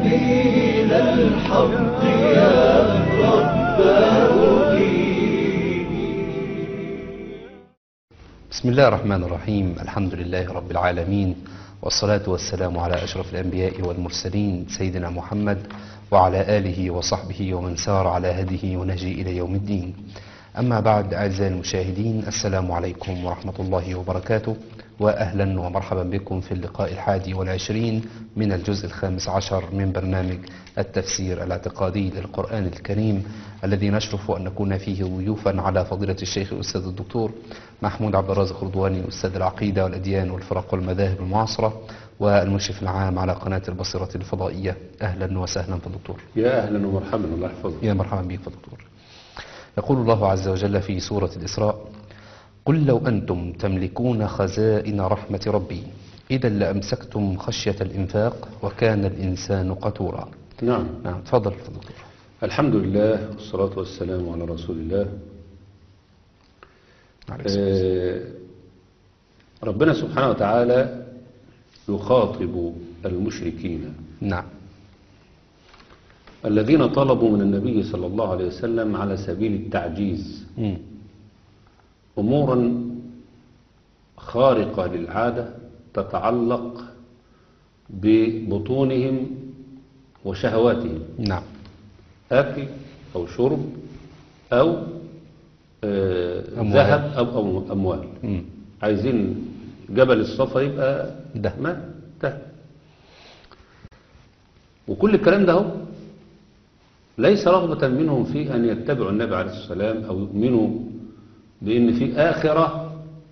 سبيل الحق يا رباه بسم الله الرحمن الرحيم الحمد لله رب العالمين والصلاة والسلام على أشرف الأنبياء والمرسلين سيدنا محمد وعلى آله وصحبه ومن سار على هديه ونهجه إلى يوم الدين أما بعد أعزائي المشاهدين السلام عليكم ورحمة الله وبركاته وأهلا ومرحبا بكم في اللقاء الحادي والعشرين من الجزء الخامس عشر من برنامج التفسير الاعتقادي للقرآن الكريم الذي نشرف أن نكون فيه ضيوفا على فضيلة الشيخ الأستاذ الدكتور محمود عبد الرازق رضواني أستاذ العقيدة والأديان والفرق والمذاهب المعاصرة والمشرف العام على قناة البصيرة الفضائية أهلا وسهلا في الدكتور يا أهلا ومرحبا الله يحفظك يا مرحبا بك يا دكتور يقول الله عز وجل في سورة الإسراء قل لو أنتم تملكون خزائن رحمة ربي إذا لأمسكتم خشية الإنفاق وكان الإنسان قتورا نعم نعم تفضل يا دكتور الحمد لله والصلاة والسلام على رسول الله عليك السلام. آه، ربنا سبحانه وتعالى يخاطب المشركين نعم الذين طلبوا من النبي صلى الله عليه وسلم على سبيل التعجيز مم. أمورا خارقة للعادة تتعلق ببطونهم وشهواتهم نعم أكل أو شرب أو آه، أموال. ذهب أو أو أموال مم. عايزين جبل الصفا يبقى ده. ما ده وكل الكلام ده هو ليس رغبة منهم في أن يتبعوا النبي عليه الصلاة والسلام أو يؤمنوا بأن في آخرة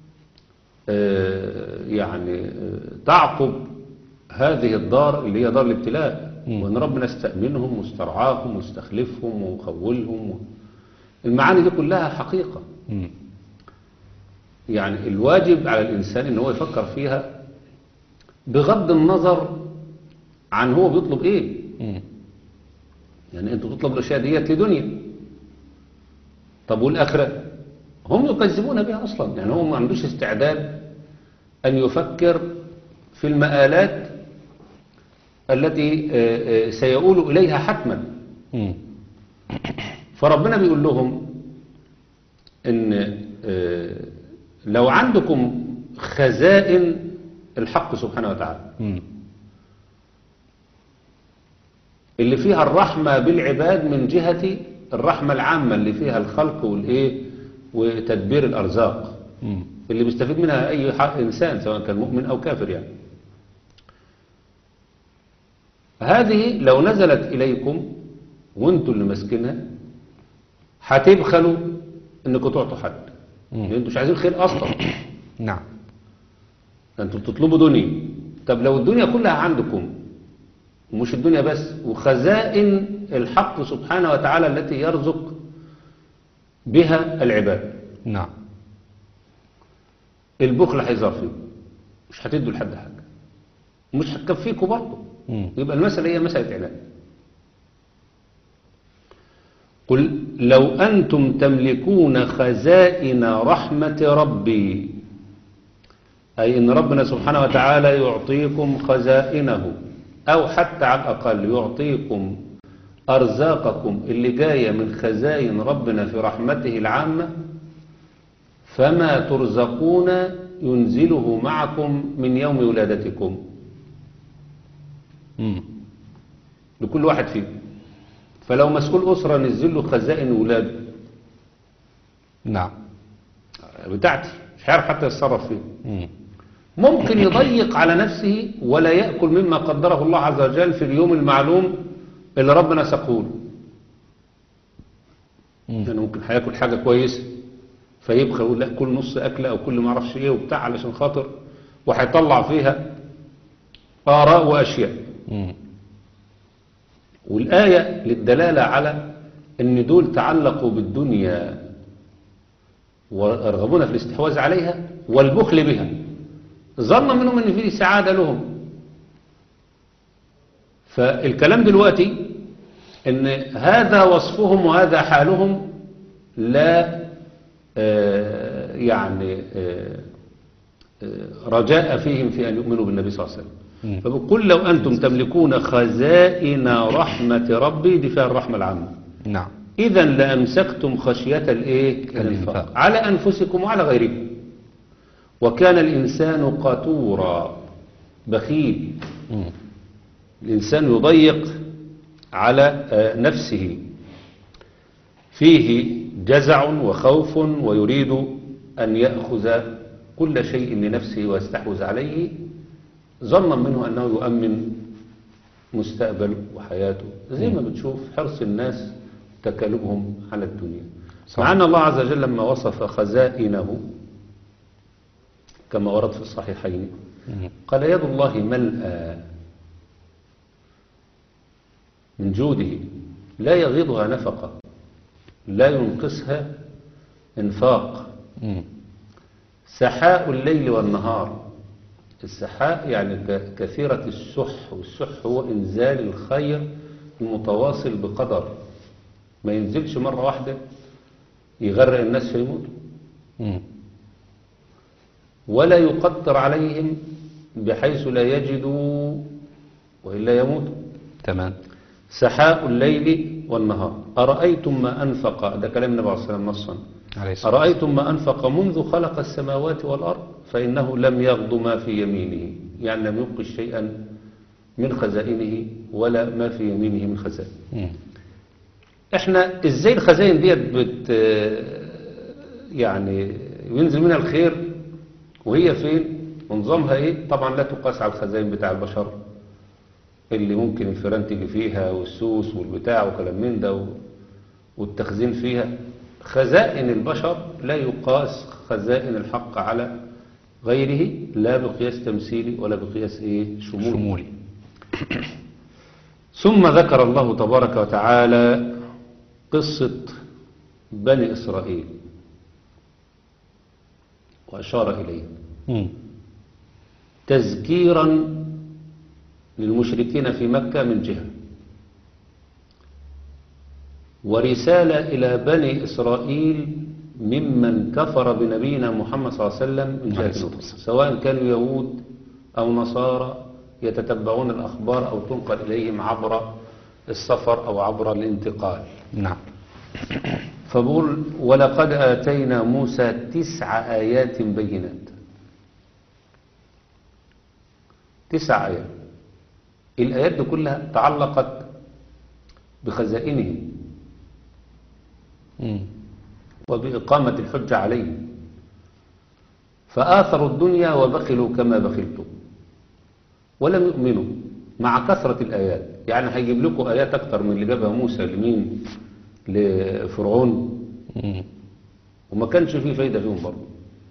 آه، يعني آه، تعقب هذه الدار اللي هي دار الابتلاء مم. وأن ربنا استأمنهم واسترعاهم واستخلفهم وخولهم و... المعاني دي كلها حقيقة مم. يعني الواجب على الإنسان إن هو يفكر فيها بغض النظر عن هو بيطلب إيه مم. يعني أنت بتطلب الأشياء ديت لدنيا طب والآخرة هم يكذبون بها أصلا يعني هو ما عندوش استعداد أن يفكر في المآلات التي آه، آه، سيؤول إليها حتما مم. فربنا بيقول لهم ان آه، لو عندكم خزائن الحق سبحانه وتعالى مم. اللي فيها الرحمة بالعباد من جهة الرحمة العامة اللي فيها الخلق والايه وتدبير الارزاق مم. اللي بيستفيد منها اي ح- انسان سواء كان مؤمن او كافر يعني هذه لو نزلت اليكم وانتوا اللي ماسكينها هتبخلوا انكم تعطوا حد مم. لان انتوا مش عايزين خير اصلا نعم انتوا بتطلبوا دنيا طب لو الدنيا كلها عندكم ومش الدنيا بس وخزائن الحق سبحانه وتعالى التي يرزق بها العباد نعم البخل هيظهر فيكم مش هتدوا لحد حاجه مش هتكفيكوا برضه مم. يبقى المسألة هي مسألة عناد قل لو أنتم تملكون خزائن رحمة ربي أي إن ربنا سبحانه وتعالى يعطيكم خزائنه أو حتى على الأقل يعطيكم أرزاقكم اللي جاية من خزائن ربنا في رحمته العامة فما ترزقون ينزله معكم من يوم ولادتكم مم. لكل واحد فيكم فلو مسؤول أسرة نزل له خزائن ولاده نعم بتاعتي مش هيعرف حتى يتصرف فيه مم. ممكن يضيق على نفسه ولا يأكل مما قدره الله عز وجل في اليوم المعلوم اللي ربنا سقوله مم. يعني ممكن هياكل حاجة كويسة فيبخل يقول لا كل نص أكلة أو كل ما اعرفش إيه وبتاع علشان خاطر وهيطلع فيها آراء وأشياء مم. والآية للدلالة على أن دول تعلقوا بالدنيا ويرغبون في الاستحواذ عليها والبخل بها ظن منهم أن في سعادة لهم فالكلام دلوقتي أن هذا وصفهم وهذا حالهم لا آه، يعني آه، آه، رجاء فيهم في أن يؤمنوا بالنبي صلى الله عليه وسلم مم. فبقول لو أنتم تملكون خزائن رحمة ربي دي فيها الرحمة العامة نعم إذا لأمسكتم خشية الإيه؟ الإنفاق. الإنفاق على أنفسكم وعلى غيركم وكان الإنسان قتورا بخيل مم. الإنسان يضيق على آه، نفسه فيه جزع وخوف ويريد أن يأخذ كل شيء لنفسه ويستحوذ عليه ظنا منه أنه يؤمن مستقبله وحياته زي ما بتشوف حرص الناس تكالبهم على الدنيا صح. مع أن الله عز وجل لما وصف خزائنه كما ورد في الصحيحين مم. قال يد الله ملأى من جوده لا يغيضها نفقة لا ينقصها انفاق مم. سحاء الليل والنهار السحاء يعني ك- كثيرة السح والسح هو إنزال الخير المتواصل بقدر ما ينزلش مرة واحدة يغرق الناس فيموتوا مم. ولا يقدر عليهم بحيث لا يجدوا وإلا يموتوا تمام سحاء الليل والنهار أرأيتم ما أنفق ده كلام النبي عليه الصلاة والسلام نصا عليه الصلاة أرأيتم ما أنفق منذ خلق السماوات والأرض فإنه لم يغض ما في يمينه يعني لم يبق شيئا من خزائنه ولا ما في يمينه من خزائن مم. احنا ازاي الخزائن ديت بت يعني ينزل منها الخير وهي فين ونظامها ايه طبعا لا تقاس على الخزائن بتاع البشر اللي ممكن الفيران تيجي فيها والسوس والبتاع وكلام من ده و- والتخزين فيها خزائن البشر لا يقاس خزائن الحق على غيره لا بقياس تمثيلي ولا بقياس ايه شمولي شمولي ثم ذكر الله تبارك وتعالى قصة بني إسرائيل وأشار إليه مم. تذكيرا للمشركين في مكة من جهة ورسالة إلى بني إسرائيل ممن كفر بنبينا محمد صلى الله عليه وسلم من عليه جهة الصلاة أخرى. والسلام. سواء كانوا يهود أو نصارى يتتبعون الأخبار أو تنقل إليهم عبر السفر أو عبر الانتقال نعم فبقول ولقد آتينا موسى تسع آيات بينات تسع آيات الآيات دي كلها تعلقت بخزائنه مم. وبإقامة الحجة عليهم فآثروا الدنيا وبخلوا كما بخلتم ولم يؤمنوا مع كثرة الآيات يعني هيجيب لكم آيات أكتر من اللي جابها موسى لمين لفرعون مم. وما كانش فيه فايدة فيهم برضه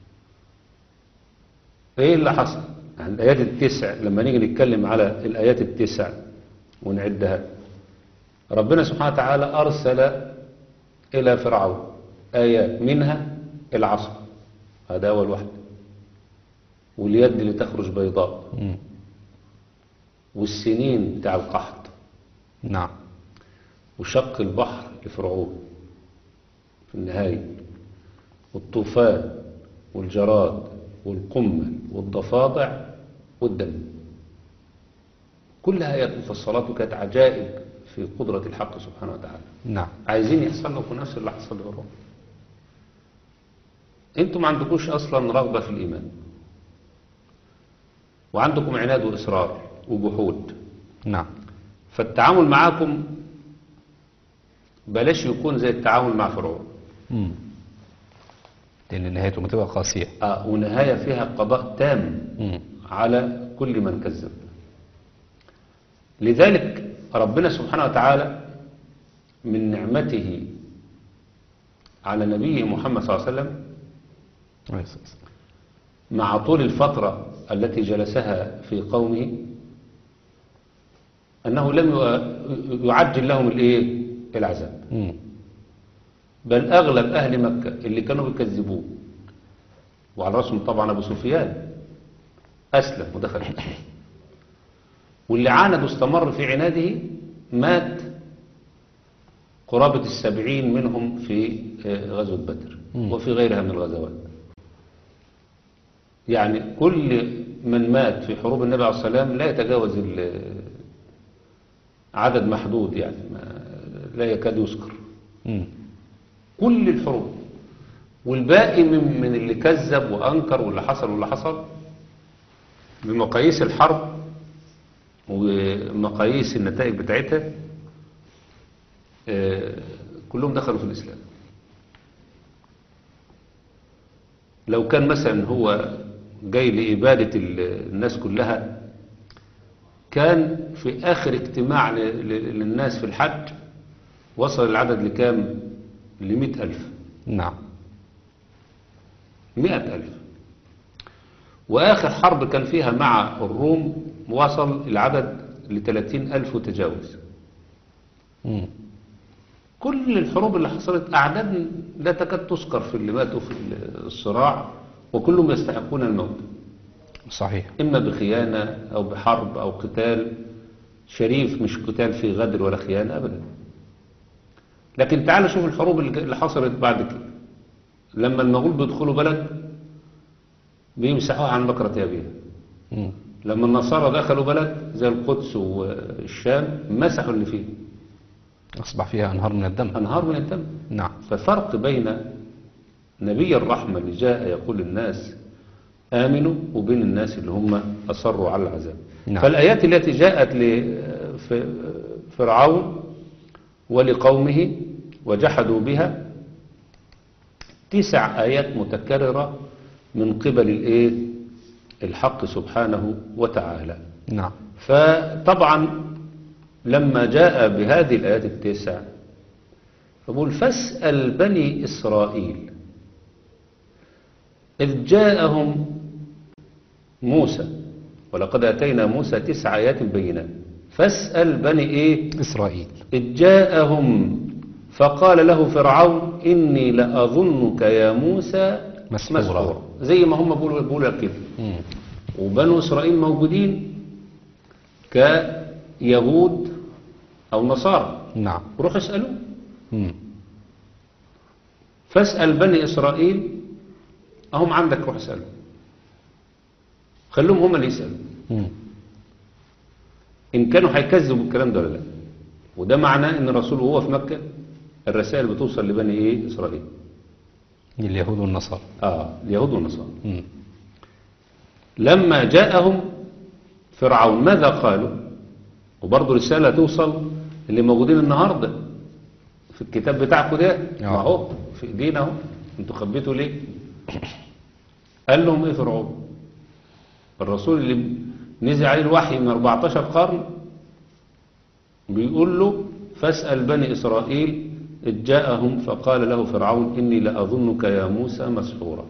ايه اللي حصل يعني الآيات التسع لما نيجي نتكلم على الآيات التسع ونعدها ربنا سبحانه وتعالى أرسل إلى فرعون آيات منها العصا هذا أول واحد واليد اللي تخرج بيضاء مم. والسنين بتاع القحط نعم وشق البحر لفرعون في النهاية والطوفان والجراد والقمل والضفادع والدم كلها آيات مفصلات وكانت عجائب في قدرة الحق سبحانه وتعالى نعم عايزين يحصل لكم نفس اللي حصل لفرعون انتوا ما عندكوش اصلا رغبة في الايمان وعندكم عناد واصرار وجحود نعم فالتعامل معاكم بلاش يكون زي التعامل مع فرعون مم. لأن نهايته ما تبقى قاسية آه ونهاية فيها قضاء تام مم. على كل من كذب لذلك ربنا سبحانه وتعالى من نعمته على نبيه محمد صلى الله عليه وسلم عليه الصلاة والسلام. مع طول الفترة التي جلسها في قومه أنه لم يع- يعجل لهم الإيه؟ العذاب مم. بل أغلب أهل مكة اللي كانوا بيكذبوه وعلى رأسهم طبعا أبو سفيان أسلم ودخل الإسلام واللي عاند واستمر في عناده مات قرابة السبعين منهم في آه، غزوة بدر مم. وفي غيرها من الغزوات يعني كل من مات في حروب النبي عليه الصلاة والسلام لا يتجاوز ال- عدد محدود يعني ما لا يكاد يذكر مم. كل الحروب والباقي من, من اللي كذب وأنكر واللي حصل واللي حصل بمقاييس الحرب ومقاييس النتائج بتاعتها آه، كلهم دخلوا في الإسلام لو كان مثلا هو جاي لإبادة ال- الناس كلها كان في آخر اجتماع ل- ل- للناس في الحج وصل العدد لكام لمئة ألف نعم مئة ألف وآخر حرب كان فيها مع الروم وصل العدد لثلاثين ألف وتجاوز مم. كل الحروب اللي حصلت أعداد لا تكاد تذكر في اللي ماتوا في الصراع وكلهم يستحقون الموت صحيح إما بخيانة أو بحرب أو قتال شريف مش قتال فيه غدر ولا خيانة أبدا لكن تعال شوف الحروب اللي اللي حصلت بعد كده لما المغول بيدخلوا بلد بيمسحوها عن بكرة أبيها مم. لما النصارى دخلوا بلد زي القدس والشام مسحوا اللي فيه أصبح فيها أنهار من الدم أنهار من الدم نعم ففرق بين نبي الرحمة اللي جاء يقول للناس آمنوا وبين الناس اللي هم أصروا على العذاب نعم. فالآيات التي جاءت لفرعون ولقومه وجحدوا بها تسع آيات متكررة من قبل الإيه؟ الحق سبحانه وتعالى نعم فطبعا لما جاء بهذه الآيات التسع فبقول فاسأل بني إسرائيل إذ جاءهم موسى ولقد أتينا موسى تسع آيات بينات فاسأل بني إيه إسرائيل إذ جاءهم فقال له فرعون إني لأظنك يا موسى مسحورا. زي ما هم بيقولوا بيقولوا كده مم. وبنو إسرائيل موجودين كيهود أو نصارى نعم روح اسألوا مم. فاسأل بني إسرائيل أهم عندك روح اسألوا خلوهم هم اللي يسألوا مم. إن كانوا هيكذبوا الكلام ده ولا لا وده معناه إن الرسول وهو في مكة الرسائل بتوصل لبني إيه إسرائيل اليهود والنصارى آه اليهود والنصارى مم. لما جاءهم فرعون ماذا قالوا وبرضه رسالة توصل اللي موجودين النهاردة في الكتاب بتاعكم ده آه. ما هو في ايدينا اهو انتوا خبيتوا ليه قال لهم ايه فرعون الرسول اللي نزل عليه الوحي من 14 قرن بيقول له فاسأل بني إسرائيل إذ جاءهم فقال له فرعون إني لأظنك يا موسى مسحورا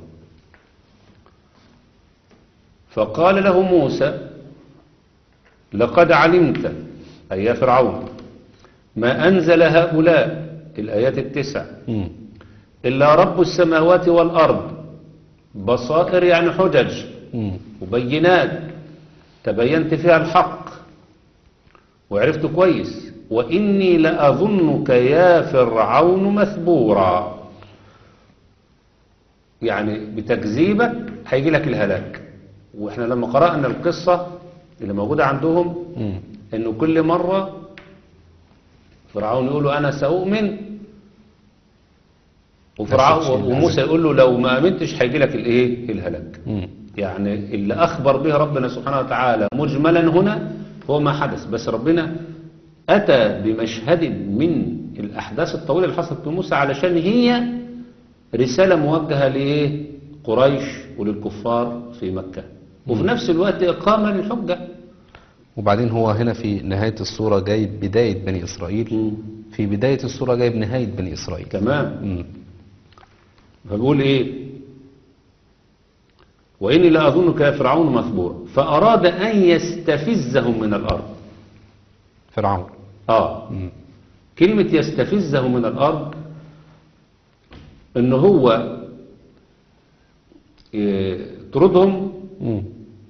فقال له موسى لقد علمت أي يا فرعون ما أنزل هؤلاء الآيات التسع مم. إلا رب السماوات والأرض بصائر يعني حجج مم. وبينات تبينت فيها الحق وعرفت كويس وإني لأظنك يا فرعون مثبورا يعني بتكذيبك هيجي لك الهلاك واحنا لما قرأنا القصة اللي موجودة عندهم مم. انه كل مرة فرعون يقول له انا سأؤمن وفرعون نفس الشيء وموسى يقول له لو ما امنتش هيجي لك الايه الهلاك مم. يعني اللي أخبر به ربنا سبحانه وتعالى مجملا هنا هو ما حدث بس ربنا أتى بمشهد من الأحداث الطويلة اللي حصلت بموسى علشان هي رسالة موجهة لإيه قريش وللكفار في مكة وفي نفس الوقت إقامة للحجة وبعدين هو هنا في نهاية الصورة جايب بداية بني إسرائيل في بداية الصورة جايب نهاية بني إسرائيل تمام مم. فبيقول إيه وإني لأظنك يا فرعون مثبورا فأراد أن يستفزهم من الأرض فرعون آه مم. كلمة يستفزه من الأرض إن هو إيه، طردهم مم.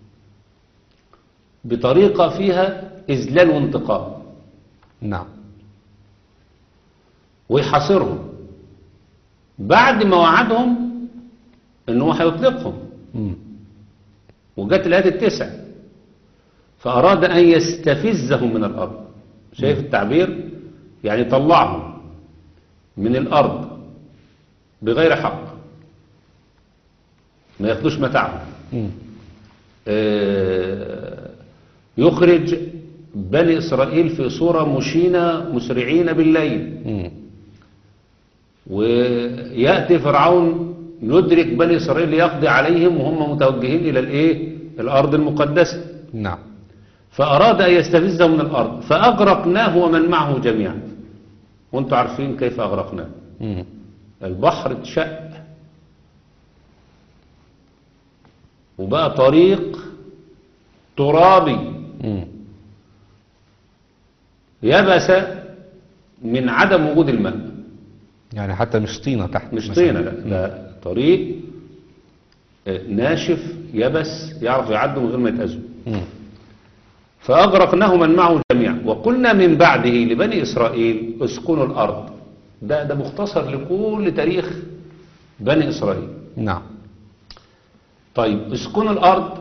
بطريقة فيها إذلال وانتقام نعم ويحاصرهم بعد ما وعدهم إن هو هيطلقهم مم. وجت الآيات التسع فأراد أن يستفزهم من الأرض شايف التعبير يعني طلعهم من الأرض بغير حق ما ياخدوش متاعهم مم. آه، يخرج بني إسرائيل في صورة مشينة مسرعين بالليل مم. ويأتي فرعون يدرك بني إسرائيل ليقضي عليهم وهم متوجهين إلى الإيه؟ الأرض المقدسة نعم فأراد أن يستفزهم من الأرض فأغرقناه ومن معه جميعا وانتم عارفين كيف أغرقناه مم. البحر اتشق وبقى طريق ترابي مم. يبس من عدم وجود الماء يعني حتى مش طينة تحت مش مثلاً. طينة لا ده طريق آه، ناشف يبس يعرف يعدوا من غير ما يتأذوا مم. فأغرقناه من معه جميعا وقلنا من بعده لبني إسرائيل اسكنوا الأرض ده ده مختصر لكل تاريخ بني إسرائيل نعم طيب اسكنوا الأرض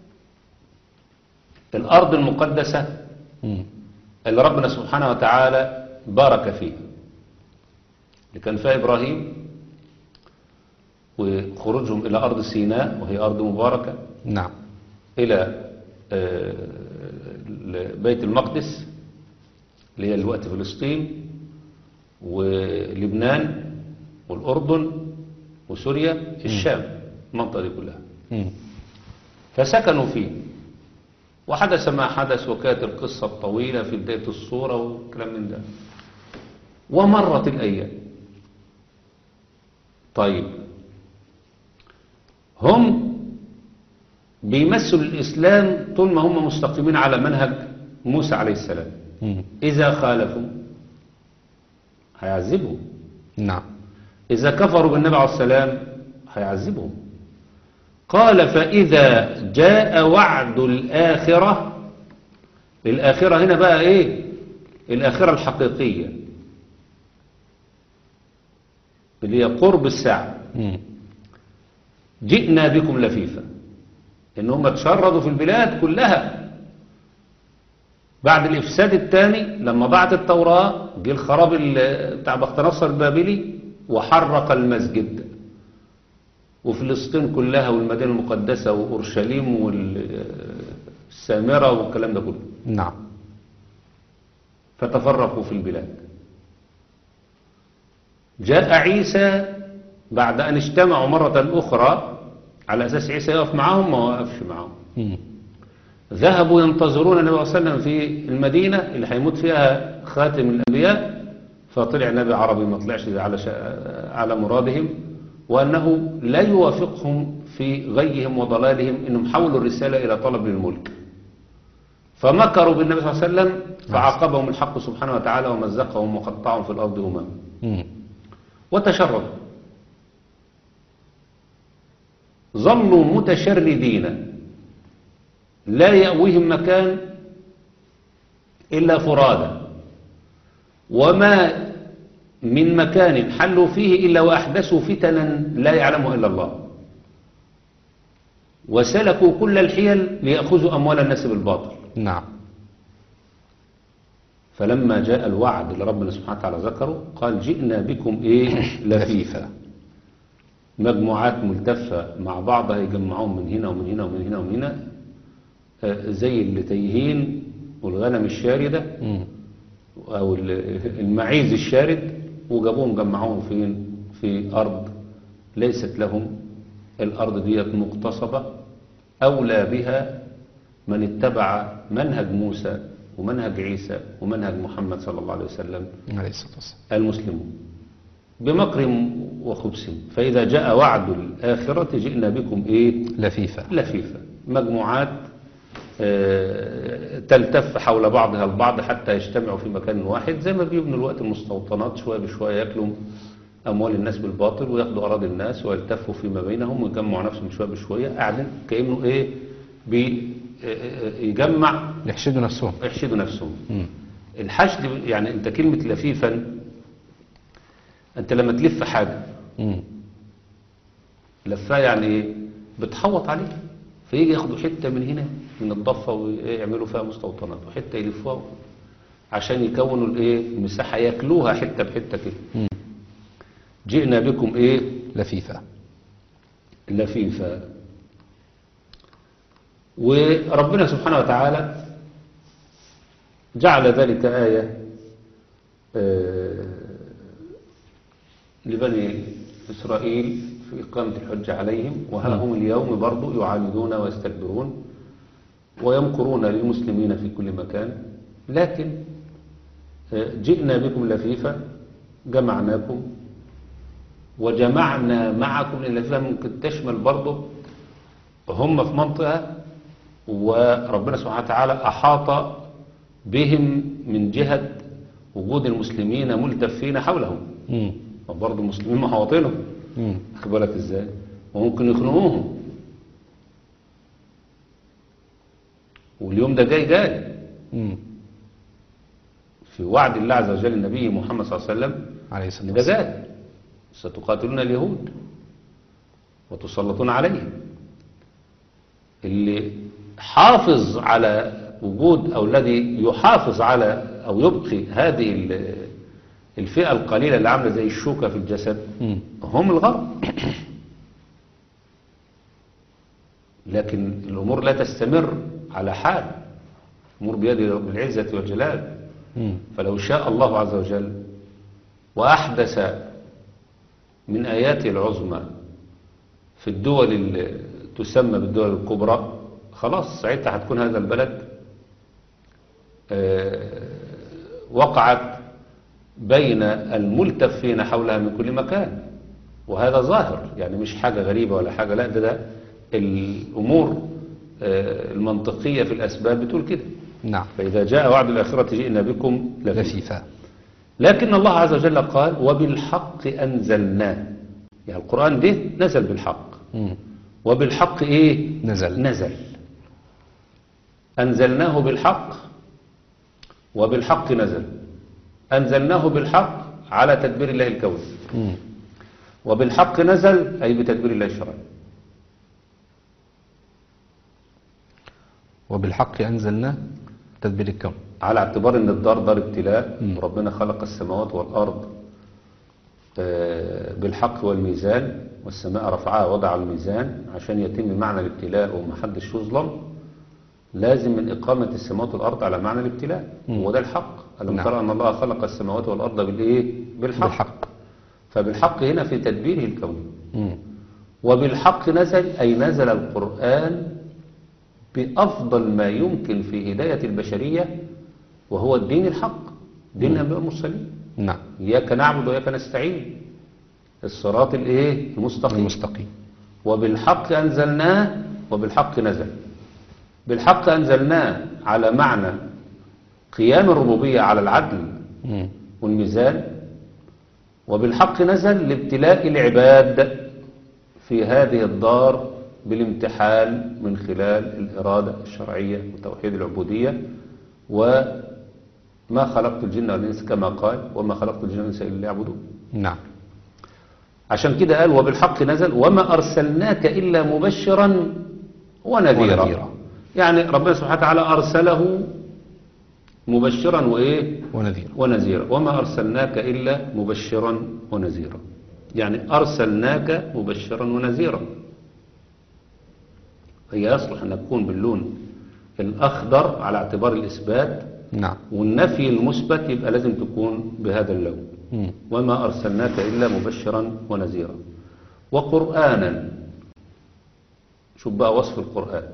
الأرض المقدسة مم. اللي ربنا سبحانه وتعالى بارك فيها اللي كان فيها إبراهيم وخروجهم إلى أرض سيناء وهي أرض مباركة نعم إلى آه، بيت المقدس اللي هي دلوقتي فلسطين ولبنان والأردن وسوريا الشام المنطقة دي كلها مم. فسكنوا فيه وحدث ما حدث وكانت القصة الطويلة في بداية الصورة وكلام من ده ومرت الأيام طيب هم بيمثلوا الإسلام طول ما هم مستقيمين على منهج موسى عليه السلام مم. إذا خالفوا هيعذبهم نعم إذا كفروا بالنبي عليه السلام هيعذبهم قال فإذا جاء وعد الآخرة الآخرة هنا بقى إيه الآخرة الحقيقية اللي هي قرب الساعة مم. جئنا بكم لفيفا إن هم تشردوا في البلاد كلها بعد الإفساد الثاني لما ضاعت التوراة جه الخراب ال- بتاع بختنصر البابلي وحرق المسجد وفلسطين كلها والمدينة المقدسة وأورشليم والسامرة والكلام ده كله نعم فتفرقوا في البلاد جاء عيسى بعد أن اجتمعوا مرة أخرى على أساس عيسى يقف معهم ما وقفش معهم مم. ذهبوا ينتظرون النبي صلى الله عليه وسلم في المدينة اللي هيموت فيها خاتم الأنبياء فطلع نبي عربي ما طلعش على شا... على مرادهم وأنه لا يوافقهم في غيهم وضلالهم أنهم حولوا الرسالة إلى طلب الملك فمكروا بالنبي صلى الله عليه وسلم فعاقبهم الحق سبحانه وتعالى ومزقهم وقطعهم في الأرض أمم مم. وتشردوا ظلوا متشردين لا يأويهم مكان إلا فرادى وما من مكان حلوا فيه إلا وأحدثوا فتنا لا يعلمها إلا الله وسلكوا كل الحيل ليأخذوا أموال الناس بالباطل نعم فلما جاء الوعد اللي ربنا سبحانه وتعالى ذكره قال جئنا بكم إيه لفيفا مجموعات ملتفة مع بعضها يجمعون من هنا ومن هنا ومن هنا ومن هنا آه، زي اللي تايهين والغنم الشاردة مم. أو ال- المعيز الشارد وجابوهم جمعوهم فين في أرض ليست لهم الأرض ديت مغتصبة أولى بها من اتبع منهج موسى ومنهج عيسى ومنهج محمد صلى الله عليه وسلم عليه الصلاة والسلام المسلمون بمكر وخبث فإذا جاء وعد الآخرة جئنا بكم إيه لفيفة لفيفة مجموعات آه، تلتف حول بعضها البعض حتى يجتمعوا في مكان واحد زي ما بيبنوا الوقت المستوطنات شوية بشوية ياكلوا أموال الناس بالباطل وياخدوا أراضي الناس ويلتفوا فيما بينهم ويجمعوا نفسهم شوية بشوية قاعدين كأنه إيه بيجمع يحشدوا نفسهم يحشدوا نفسهم مم. الحشد يعني أنت كلمة لفيفا أنت لما تلف حاجة مم. لفاه يعني ايه بتحوط عليه فيجي ياخدوا حتة من هنا من الضفة ويعملوا فيها مستوطنات وحتة يلفوها عشان يكونوا الايه المساحة ياكلوها حتة بحتة كده مم. جئنا بكم ايه لفيفة لفيفا وربنا سبحانه وتعالى جعل ذلك آية آه، لبني إسرائيل في إقامة الحج عليهم وها هم اليوم برضو يعاندون ويستكبرون ويمكرون للمسلمين في كل مكان لكن آه، جئنا بكم لفيفا جمعناكم وجمعنا معكم لأن فيها ممكن تشمل برضه هم في منطقة وربنا سبحانه وتعالى أحاط بهم من جهة وجود المسلمين ملتفين حولهم مم. وبرضه المسلمين محاوطينهم مم. خد بالك ازاي وممكن يخنقوهم واليوم ده جاي جاي مم. في وعد الله عز وجل النبي محمد صلى الله عليه وسلم عليه الصلاة ده والسلام جاي ستقاتلون اليهود وتسلطون عليهم اللي حافظ على وجود أو الذي يحافظ على أو يبقي هذه ال- الفئة القليلة اللي عاملة زي الشوكة في الجسد مم. هم الغرب لكن الأمور لا تستمر على حال الأمور بيد رب العزة والجلال مم. فلو شاء الله عز وجل وأحدث من آياته العظمى في الدول اللي تسمى بالدول الكبرى خلاص ساعتها هتكون هذا البلد آه، وقعت بين الملتفين حولها من كل مكان وهذا ظاهر يعني مش حاجة غريبة ولا حاجة لا ده, ده الأمور آه، المنطقية في الأسباب بتقول كده نعم فإذا جاء وعد الآخرة جئنا بكم لفيفا لفيفة لكن الله عز وجل قال وبالحق أنزلناه يعني القرآن ده نزل بالحق مم. وبالحق إيه نزل. نزل أنزلناه بالحق وبالحق نزل أنزلناه بالحق على تدبير الله الكوني مم. وبالحق نزل أي بتدبير الله الشرعي وبالحق أنزلنا تدبير الكون على اعتبار ان الدار دار ابتلاء وربنا خلق السماوات والارض آه، بالحق والميزان والسماء رفعها وضع الميزان عشان يتم معنى الابتلاء ومحدش يظلم لازم من إقامة السماوات والأرض على معنى الابتلاء وده الحق ألم نعم. ترى أن الله خلق السماوات والأرض بالإيه؟ بالحق. بالحق. فبالحق هنا في تدبيره الكوني مم. وبالحق نزل أي نزل القرآن بأفضل ما يمكن في هداية البشرية وهو الدين الحق دين الأنبياء المرسلين نعم إياك نعبد وإياك نستعين الصراط الإيه المستقيم المستقيم وبالحق أنزلناه وبالحق نزل بالحق أنزلناه على معنى قيام الربوبية على العدل مم. والميزان وبالحق نزل لابتلاء العباد في هذه الدار بالامتحان من خلال الإرادة الشرعية وتوحيد العبودية وما خلقت الجن والإنس كما قال وما خلقت الجن والإنس إلا ليعبدون نعم عشان كده قال وبالحق نزل وما أرسلناك إلا مبشرا ونذيرا ونذيرا. يعني ربنا سبحانه وتعالى أرسله مبشرا وإيه ونذير ونذيرا وما أرسلناك إلا مبشرا ونذيرا يعني أرسلناك مبشرا ونذيرا هي يصلح أن تكون باللون الأخضر على اعتبار الإثبات نعم والنفي المثبت يبقى لازم تكون بهذا اللون مم. وما أرسلناك إلا مبشرا ونذيرا وقرآنا شوف بقى وصف القرآن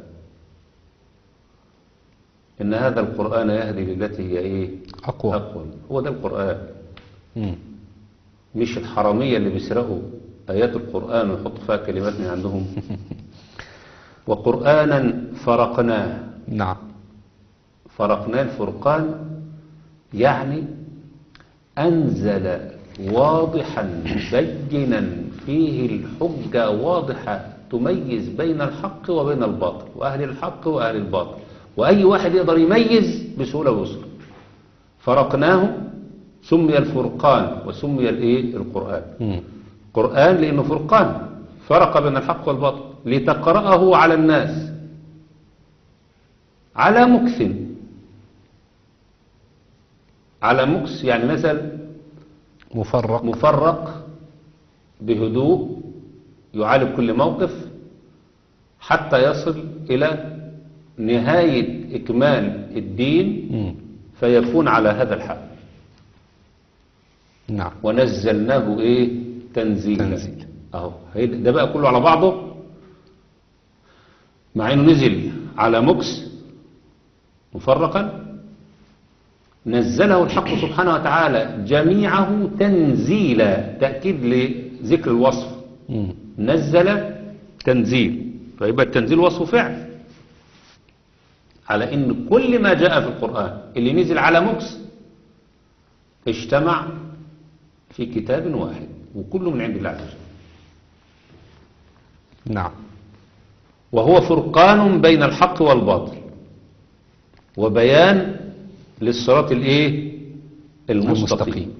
إن هذا القرآن يهدي للتي هي إيه أقوى أقوى هو ده القرآن مم. مش الحرامية اللي بيسرقوا آيات القرآن ويحطوا فيها كلمات من عندهم وقرآنا فرقناه نعم فرقناه الفرقان يعني أنزل واضحا بينا فيه الحجة واضحة تميز بين الحق وبين الباطل وأهل الحق وأهل الباطل وأي واحد يقدر يميز بسهولة ويسر فرقناه سمي الفرقان وسمي الايه القرآن مم. قرآن لأنه فرقان فرق بين الحق والباطل لتقرأه على الناس على مكث على مكث يعني نزل مفرق مفرق بهدوء يعالج كل موقف حتى يصل إلى نهاية إكمال الدين مم. فيكون على هذا الحال نعم ونزلناه إيه تنزيلا تنزيل. أهو هي- ده بقى كله على بعضه مع إنه نزل على مكس مفرقا نزله الحق سبحانه وتعالى جميعه تنزيلا تأكيد لذكر الوصف مم. نزل تنزيل فيبقى التنزيل وصف فعل على ان كل ما جاء في القرآن اللي نزل على مكس اجتمع في كتاب واحد وكله من عند الله عز وجل نعم وهو فرقان بين الحق والباطل وبيان للصراط الايه المستقيم المستقيم.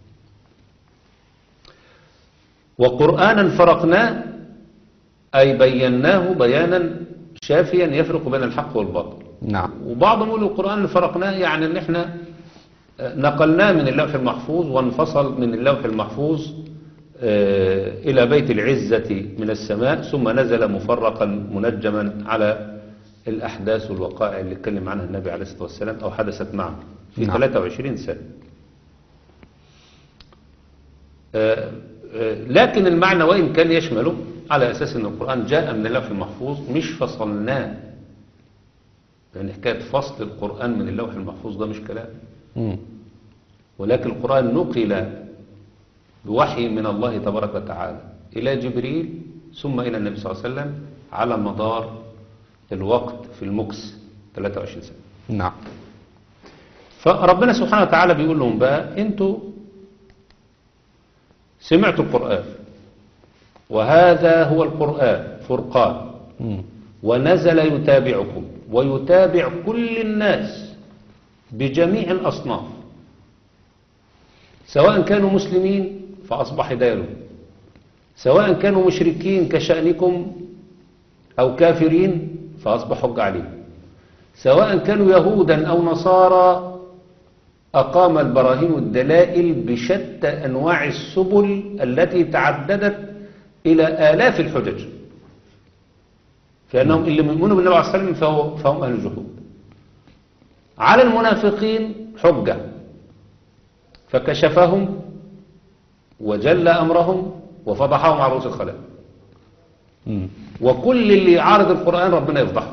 وقرآنا فرقناه أي بيناه بيانا شافيا يفرق بين الحق والباطل نعم وبعضهم يقول القرآن اللي فرقناه يعني ان احنا آه، نقلناه من اللوح المحفوظ وانفصل من اللوح المحفوظ آه، إلى بيت العزة من السماء ثم نزل مفرقا منجما على الأحداث والوقائع اللي اتكلم عنها النبي عليه الصلاة والسلام أو حدثت معه في نعم. 23 سنة آه، آه، لكن المعنى وإن كان يشمله على أساس أن القرآن جاء من اللوح المحفوظ مش فصلناه لأن حكاية فصل القرآن من اللوح المحفوظ ده مش كلام مم. ولكن القرآن نقل بوحي من الله تبارك وتعالى إلى جبريل ثم إلى النبي صلى الله عليه وسلم على مدار الوقت في المكس 23 سنة نعم فربنا سبحانه وتعالى بيقول لهم بقى انتوا سمعتوا القرآن وهذا هو القرآن فرقان مم. ونزل يتابعكم ويتابع كل الناس بجميع الأصناف سواء كانوا مسلمين فأصبح هداية لهم سواء كانوا مشركين كشأنكم أو كافرين فأصبح حج عليهم سواء كانوا يهودا أو نصارى أقام البراهين الدلائل بشتى أنواع السبل التي تعددت إلى آلاف الحجج فأنهم اللي يؤمنوا بالنبي عليه الصلاة والسلام فهو- فهم أهل الجحود على المنافقين حجة فكشفهم وجل أمرهم وفضحهم على رؤوس الخلائق مم. وكل اللي يعارض القرآن ربنا يفضحه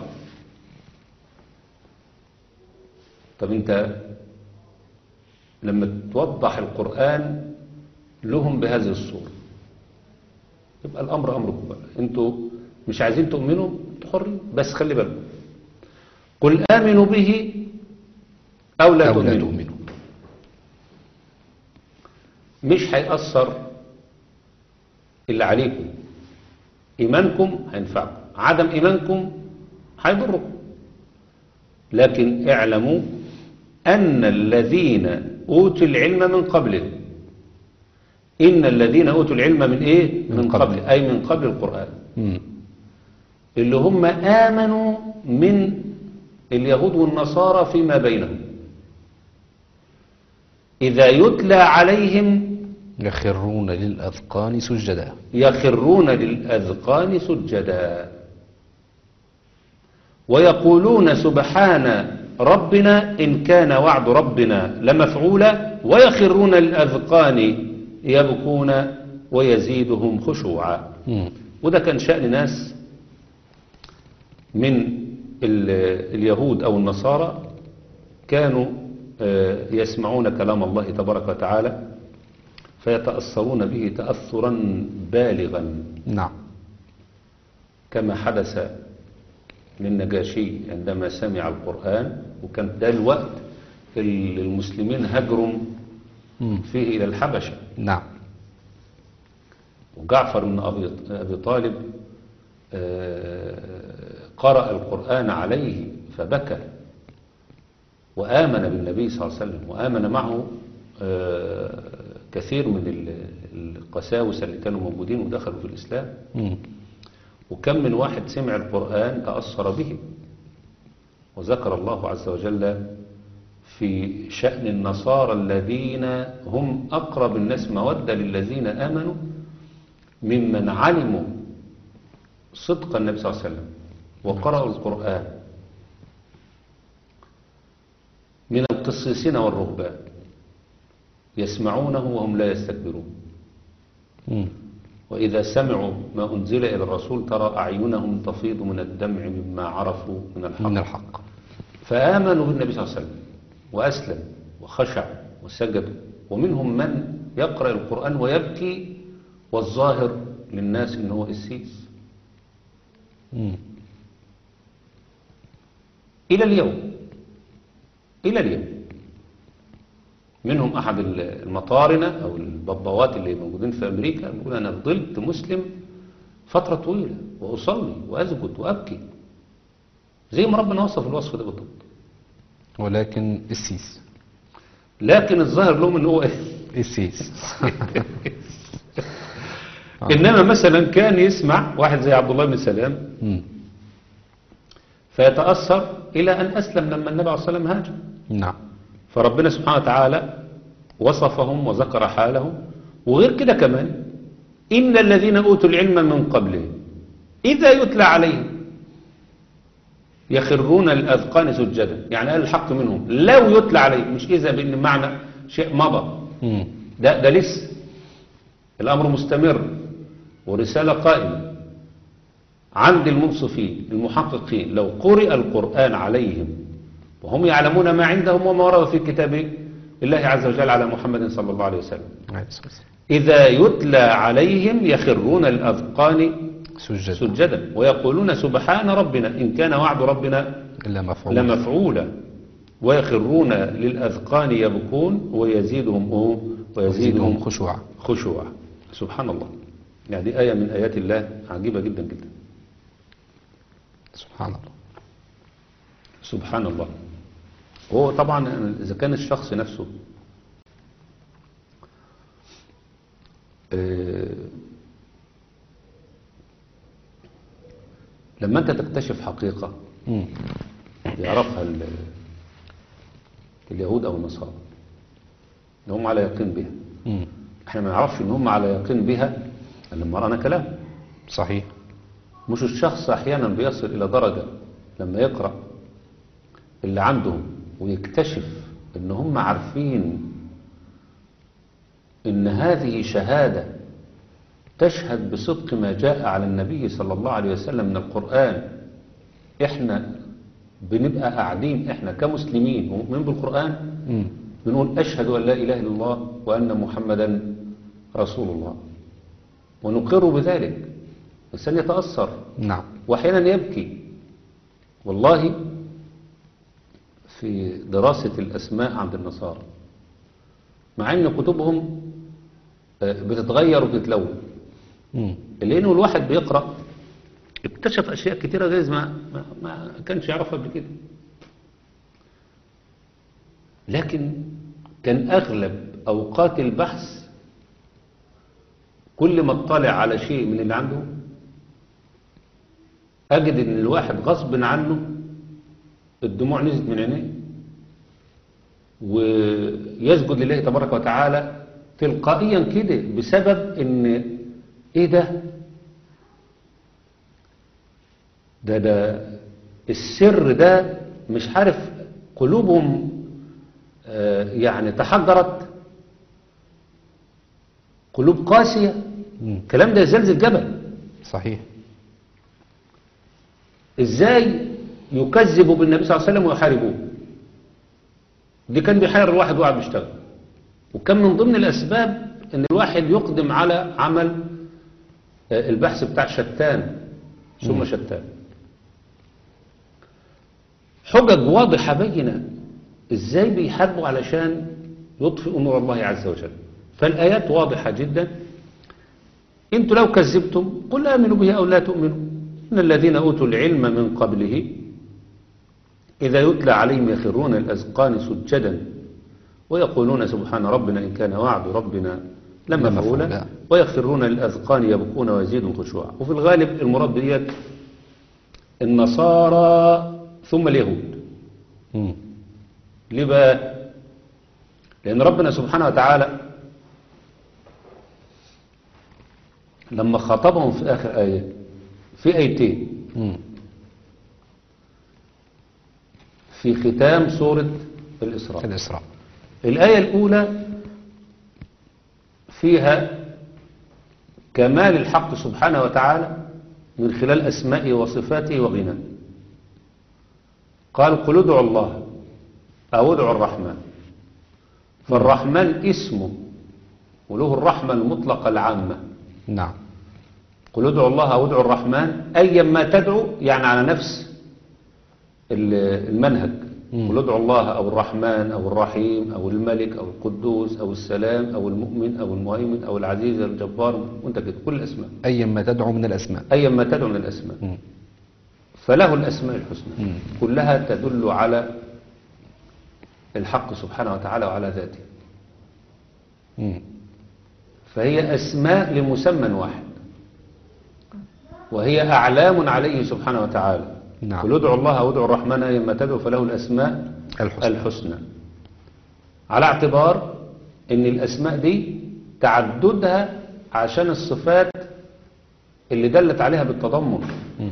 طب انت لما توضح القرآن لهم بهذه الصورة يبقى الأمر أمركم بقى انتوا مش عايزين تؤمنوا انتوا حرين بس خلي بالكم قل آمنوا به أو لا أو لا تؤمنوا تؤمنوا مش هيأثر اللي عليكم إيمانكم هينفعكم عدم إيمانكم هيضركم لكن اعلموا أن الذين أوتوا العلم من قبله إن الذين أوتوا العلم من إيه؟ من من قبل. قبل أي من قبل القرآن مم. اللي هم آمنوا من اليهود والنصارى فيما بينهم إذا يتلى عليهم يخرون للأذقان سجدا يخرون للأذقان سجدا ويقولون سبحان ربنا إن كان وعد ربنا لمفعولا ويخرون للأذقان يبكون ويزيدهم خشوعا مم. وده كان شأن ناس من ال- اليهود أو النصارى كانوا آه، يسمعون كلام الله تبارك وتعالى فيتأثرون به تأثرا بالغا نعم كما حدث للنجاشي عندما سمع القرآن وكان ده الوقت اللي المسلمين هجروا مم. فيه إلى الحبشة نعم وجعفر بن أبي أبي طالب آه، قرأ القرآن عليه فبكى وآمن بالنبي صلى الله عليه وسلم وآمن معه آه، كثير من ال- القساوسة اللي كانوا موجودين ودخلوا في الإسلام مم. وكم من واحد سمع القرآن تأثر به وذكر الله عز وجل في شأن النصارى الذين هم أقرب الناس مودة للذين آمنوا ممن علموا صدق النبي صلى الله عليه وسلم وقرأوا القرآن من القسيسين والرهبان يسمعونه وهم لا يستكبرون مم. وإذا سمعوا ما أنزل إلى الرسول ترى أعينهم تفيض من الدمع مما عرفوا من الحق من الحق فآمنوا بالنبي صلى الله عليه وسلم وأسلم وخشع وسجد ومنهم من يقرأ القرآن ويبكي والظاهر للناس إن هو قسيس مم. إلى اليوم إلى اليوم منهم أحد المطارنة أو الببوات اللي موجودين في أمريكا بيقول أنا فضلت مسلم فترة طويلة وأصلي وأسجد وأبكي زي ما ربنا وصف الوصف ده بالضبط ولكن السيس لكن الظاهر لهم ان هو ايه السيس انما مثلا كان يسمع واحد زي عبد الله بن سلام مم. فيتاثر الى ان اسلم لما النبي عليه الصلاه والسلام هاجر نعم فربنا سبحانه وتعالى وصفهم وذكر حالهم وغير كده كمان ان الذين اوتوا العلم من قبله اذا يتلى عليهم يخرون الاذقان سجدا يعني قال الحق منهم لو يتلى عليهم مش اذا بان معنى شيء مضى مم. ده ده لسه الأمر مستمر ورسالة قائمة عند المنصفين المحققين لو قرئ القرآن عليهم وهم يعلمون ما عندهم وما ورد في كتاب الله عز وجل على محمد صلى الله عليه وسلم عليه الصلاة والسلام. إذا يتلى عليهم يخرون الأذقان سجد سجدا ويقولون سبحان ربنا إن كان وعد ربنا إلا مفعول لمفعولا ويخرون للأذقان يبكون ويزيدهم أوه ويزيدهم ويزيدهم خشوعا خشوع سبحان الله يعني دي آية من آيات الله عجيبة جدا جدا سبحان الله سبحان الله هو طبعا إذا كان الشخص نفسه آه، لما أنت تكتشف حقيقة مم. يعرفها ال- اليهود أو النصارى إن هم على يقين بها مم. احنا ما نعرفش ان هم على يقين بها إلا لما قرانا كلام صحيح مش الشخص احيانا بيصل الى درجة لما يقرأ اللي عندهم ويكتشف ان هم عارفين ان هذه شهادة تشهد بصدق ما جاء على النبي صلى الله عليه وسلم من القرآن احنا بنبقى قاعدين احنا كمسلمين ومؤمنين بالقرآن مم. بنقول أشهد أن لا إله إلا الله وأن محمدا رسول الله ونقر بذلك الإنسان يتأثر نعم وأحيانا يبكي والله في دراسة الأسماء عند النصارى مع أن كتبهم آه، بتتغير وبتتلون مم. لأنه الواحد بيقرأ اكتشف أشياء كتيرة جايز ما, ما, ما كانش يعرفها قبل كده لكن كان أغلب أوقات البحث كل ما اطلع على شيء من اللي عنده أجد إن الواحد غصب عنه الدموع نزلت من عينيه ويسجد لله تبارك وتعالى تلقائيا كده بسبب إن إيه ده ده ده السر ده مش عارف قلوبهم آه، يعني تحجرت قلوب قاسية مم. الكلام ده يزلزل جبل صحيح ازاي يكذبوا بالنبي صلى الله عليه وسلم ويحاربوه دي كان بيحير الواحد وقاعد بيشتغل وكان من ضمن الاسباب ان الواحد يقدم على عمل آه، البحث بتاع شتان ثم شتان حجج واضحة بينة ازاي بيحاربوا علشان يطفئوا نور الله عز وجل فالآيات واضحة جدا انتوا لو كذبتم قل آمنوا به أو لا تؤمنوا إن الذين أوتوا العلم من قبله إذا يتلى عليهم يخرون الأذقان سجدا ويقولون سبحان ربنا إن كان وعد ربنا لما لمفعولا. فعولا ويخرون الأذقان يبكون ويزيدون خشوعا وفي الغالب المراد ديت النصارى ثم اليهود مم. ليه بقى لأن ربنا سبحانه وتعالى لما خاطبهم في آخر آية في آيتين مم. في ختام سورة الإسراء في الإسراء الآية الأولى فيها كمال الحق سبحانه وتعالى من خلال أسمائه وصفاته وغناه قال قل ادعوا الله أو ادعوا الرحمن فالرحمن اسمه وله الرحمة المطلقة العامة نعم قل ادعوا الله أو ادعوا الرحمن أيا ما تدعو يعني على نفس ال- المنهج مم. قل ادعوا الله أو الرحمن أو الرحيم أو الملك أو القدوس أو السلام أو المؤمن أو المهيمن أو العزيز الجبار وانت كده كل الأسماء أيا ما تدعو من الأسماء أيا ما تدعو من الأسماء مم. فله الأسماء الحسنى مم. كلها تدل على الحق سبحانه وتعالى وعلى ذاته مم. فهي أسماء لمسمى واحد وهي أعلام عليه سبحانه وتعالى نعم. قل ادعوا الله أو ادعوا الرحمن أيما تدعو فله الأسماء الحسنى. الحسنى على اعتبار أن الأسماء دي تعددها عشان الصفات اللي دلت عليها بالتضمن مم.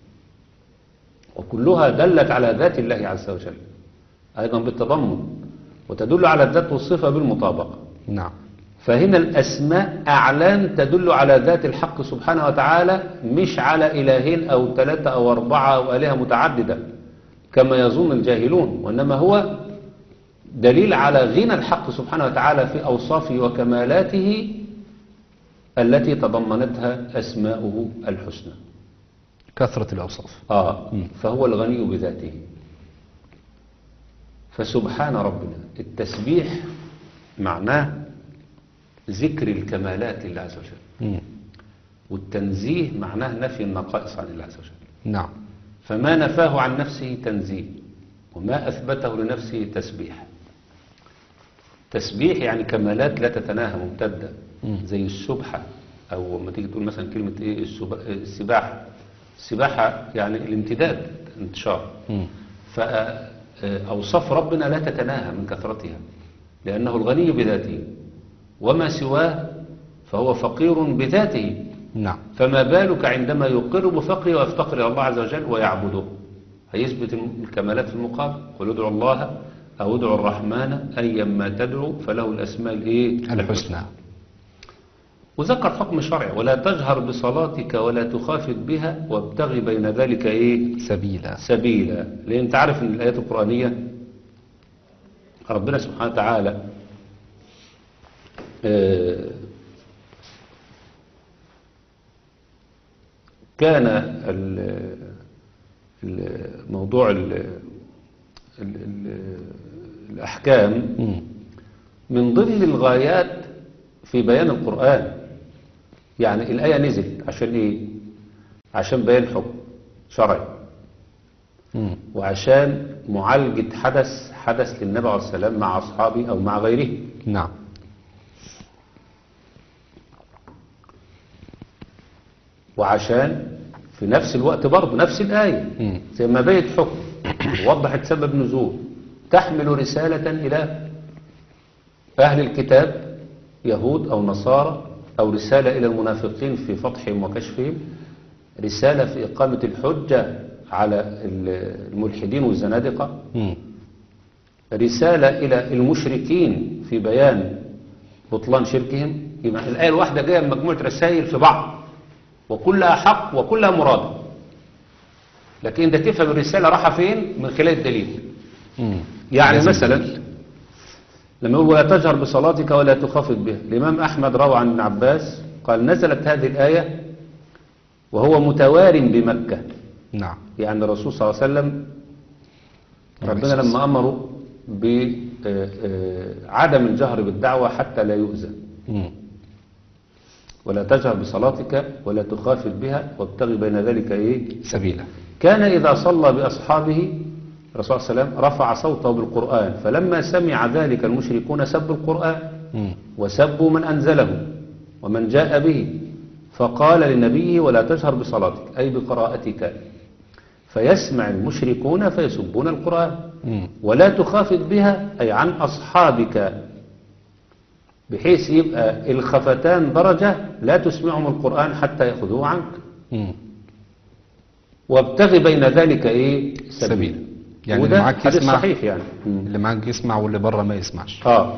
وكلها دلت على ذات الله عز وجل أيضا بالتضمن وتدل على الذات والصفة بالمطابقة نعم فهنا الأسماء أعلام تدل على ذات الحق سبحانه وتعالى مش على إلهين أو ثلاثة أو أربعة أو آلهة متعددة كما يظن الجاهلون وإنما هو دليل على غنى الحق سبحانه وتعالى في أوصافه وكمالاته التي تضمنتها أسماؤه الحسنى كثرة الأوصاف آه مم. فهو الغني بذاته فسبحان ربنا التسبيح معناه ذكر الكمالات لله عز وجل مم. والتنزيه معناه نفي النقائص عن الله عز وجل نعم فما نفاه عن نفسه تنزيه وما أثبته لنفسه تسبيح تسبيح يعني كمالات لا تتناهى ممتدة مم. زي السبحة أو لما تيجي تقول مثلا كلمة إيه السب- السباحة السباحة يعني الامتداد انتشار مم. فأوصاف ربنا لا تتناهى من كثرتها لأنه الغني بذاته وما سواه فهو فقير بذاته نعم فما بالك عندما يقر بفقره ويفتقر إلى الله عز وجل ويعبده هيثبت الكمالات في المقابل قل ادعوا الله أو ادعوا الرحمن أيا ما تدعو فله الأسماء الإيه؟ الحسنى وذكر حكم شرعي ولا تجهر بصلاتك ولا تخافت بها وابتغي بين ذلك إيه؟ سبيلا سبيلا لأن أنت عارف أن الآيات القرآنية ربنا سبحانه وتعالى آه، كان ال- ال- موضوع ال- ال- ال- الأحكام مم. من ضمن الغايات في بيان القرآن يعني الآية نزلت عشان إيه؟ عشان بيان حكم شرعي مم. وعشان معالجة حدث حدث للنبي عليه السلام مع أصحابه أو مع غيره نعم وعشان في نفس الوقت برضه نفس الآية مم. زي ما بيت حكم وضحت سبب نزول تحمل رسالة إلى أهل الكتاب يهود أو نصارى أو رسالة إلى المنافقين في فتحهم وكشفهم رسالة في إقامة الحجة على الملحدين والزنادقة مم. رسالة إلى المشركين في بيان بطلان شركهم يبقى الآية الواحدة جاية من مجموعة رسائل في بعض وكلها حق وكلها مراد لكن انت تفهم الرسالة رايحة فين من خلال الدليل مم. يعني لازم مثلا دليل. لما يقول ولا تجهر بصلاتك ولا تخافت بها الإمام أحمد روى عن ابن عباس قال نزلت هذه الآية وهو متوار بمكة نعم يعني الرسول صلى الله عليه وسلم ربنا عليه لما أمره بعدم الجهر بالدعوة حتى لا يؤذى مم. ولا تجهر بصلاتك ولا تخافت بها وابتغي بين ذلك إيه سبيلا كان إذا صلى بأصحابه الرسول صلى الله عليه وسلم رفع صوته بالقرآن فلما سمع ذلك المشركون سبوا القرآن مم. وسبوا من أنزله ومن جاء به فقال لنبيه ولا تجهر بصلاتك أي بقراءتك فيسمع المشركون فيسبون القرآن مم. ولا تخافت بها أي عن أصحابك بحيث يبقى الخفتان درجة لا تسمعهم القرآن حتى يأخذوه عنك مم. وابتغي بين ذلك ايه سبيل. سبيل يعني وده اللي معاك حديث يسمع. صحيح يعني مم. اللي معاك يسمع واللي بره ما يسمعش اه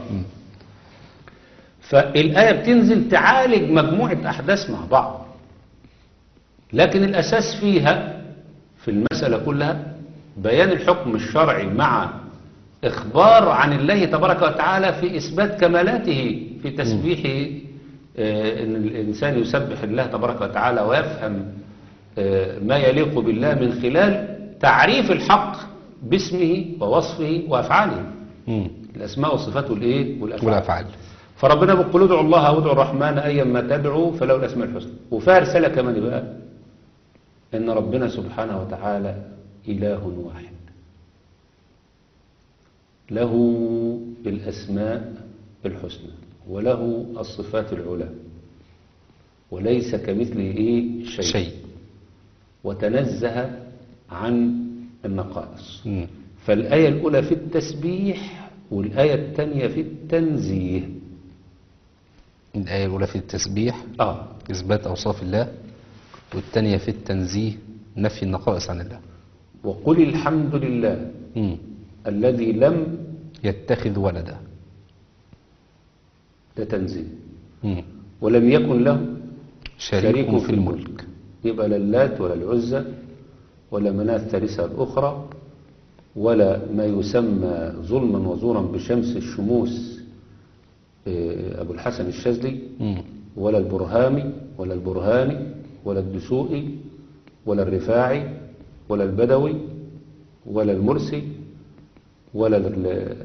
فالآية بتنزل تعالج مجموعة أحداث مع بعض لكن الأساس فيها في المسألة كلها بيان الحكم الشرعي مع إخبار عن الله تبارك وتعالى في إثبات كمالاته في تسبيحه آه، أن الإنسان يسبح الله تبارك وتعالى ويفهم آه، ما يليق بالله من خلال تعريف الحق باسمه ووصفه وأفعاله مم. الأسماء والصفات والإيه والأفعال والأفعال فربنا بيقول ادعوا الله او ادعوا الرحمن ايا ما تدعوا فله الاسماء الحسنى وفيها رساله كمان بقى ان ربنا سبحانه وتعالى اله واحد له الاسماء الحسنى وله الصفات العلى وليس كمثله ايه شيء, شيء وتنزه عن النقائص مم. فالآية الأولى في التسبيح والآية الثانية في التنزيه الآية الأولى في التسبيح آه إثبات أوصاف الله والثانية في التنزيه نفي النقائص عن الله وقل الحمد لله مم. الذي لم يتخذ ولدا ده تنزيه مم. ولم يكن له شريك في الملك يبقى لا اللات ولا العزى ولا مناة الثالثة الأخرى ولا ما يسمى ظلما وزورا بشمس الشموس آه، أبو الحسن الشاذلي مم. ولا البرهامي ولا البرهاني ولا الدسوقي ولا الرفاعي ولا البدوي ولا المرسي ولا ال-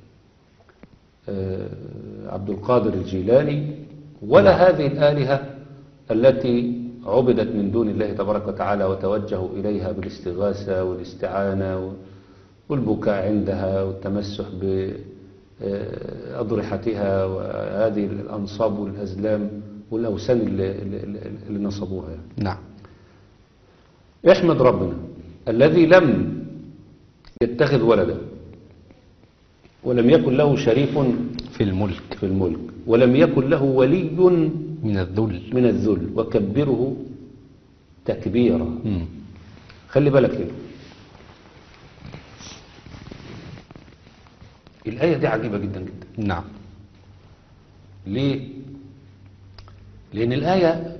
آه، عبد القادر الجيلاني ولا نعم. هذه الآلهة التي عبدت من دون الله تبارك وتعالى وتوجهوا إليها بالاستغاثة والاستعانة والبكاء عندها والتمسح بأضرحتها وهذه الأنصاب والأزلام والأوثان اللي, اللي, اللي نصبوها يعني. نعم احمد ربنا الذي لم يتخذ ولدا ولم يكن له شريك في الملك في الملك ولم يكن له ولي من الذل من الذل وكبره تكبيرا مم. خلي بالك هنا الآية دي عجيبة جدا جدا نعم ليه؟ لأن الآية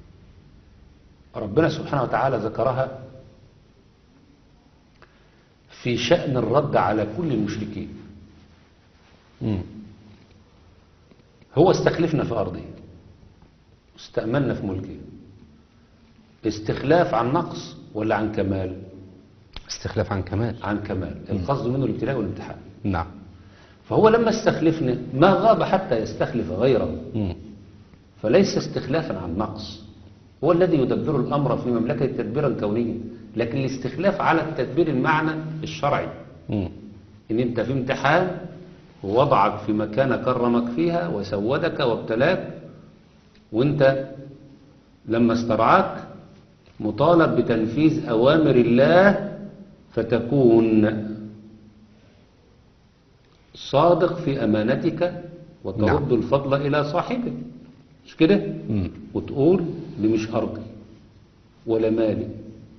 ربنا سبحانه وتعالى ذكرها في شأن الرد على كل المشركين مم. هو استخلفنا في أرضه استأمنا في ملكه استخلاف عن نقص ولا عن كمال استخلاف عن كمال عن كمال القصد منه الابتلاء والامتحان نعم فهو لما استخلفنا ما غاب حتى يستخلف غيره مم. فليس استخلافا عن نقص هو الذي يدبر الأمر في مملكة تدبيرا كونيا لكن الاستخلاف على التدبير المعنى الشرعي مم. ان انت في امتحان ووضعك في مكانة كرمك فيها وسودك وابتلاك وانت لما استرعاك مطالب بتنفيذ أوامر الله فتكون صادق في أمانتك وترد نعم. الفضل إلى صاحبه مش كده مم. وتقول دي مش أرضي ولا مالي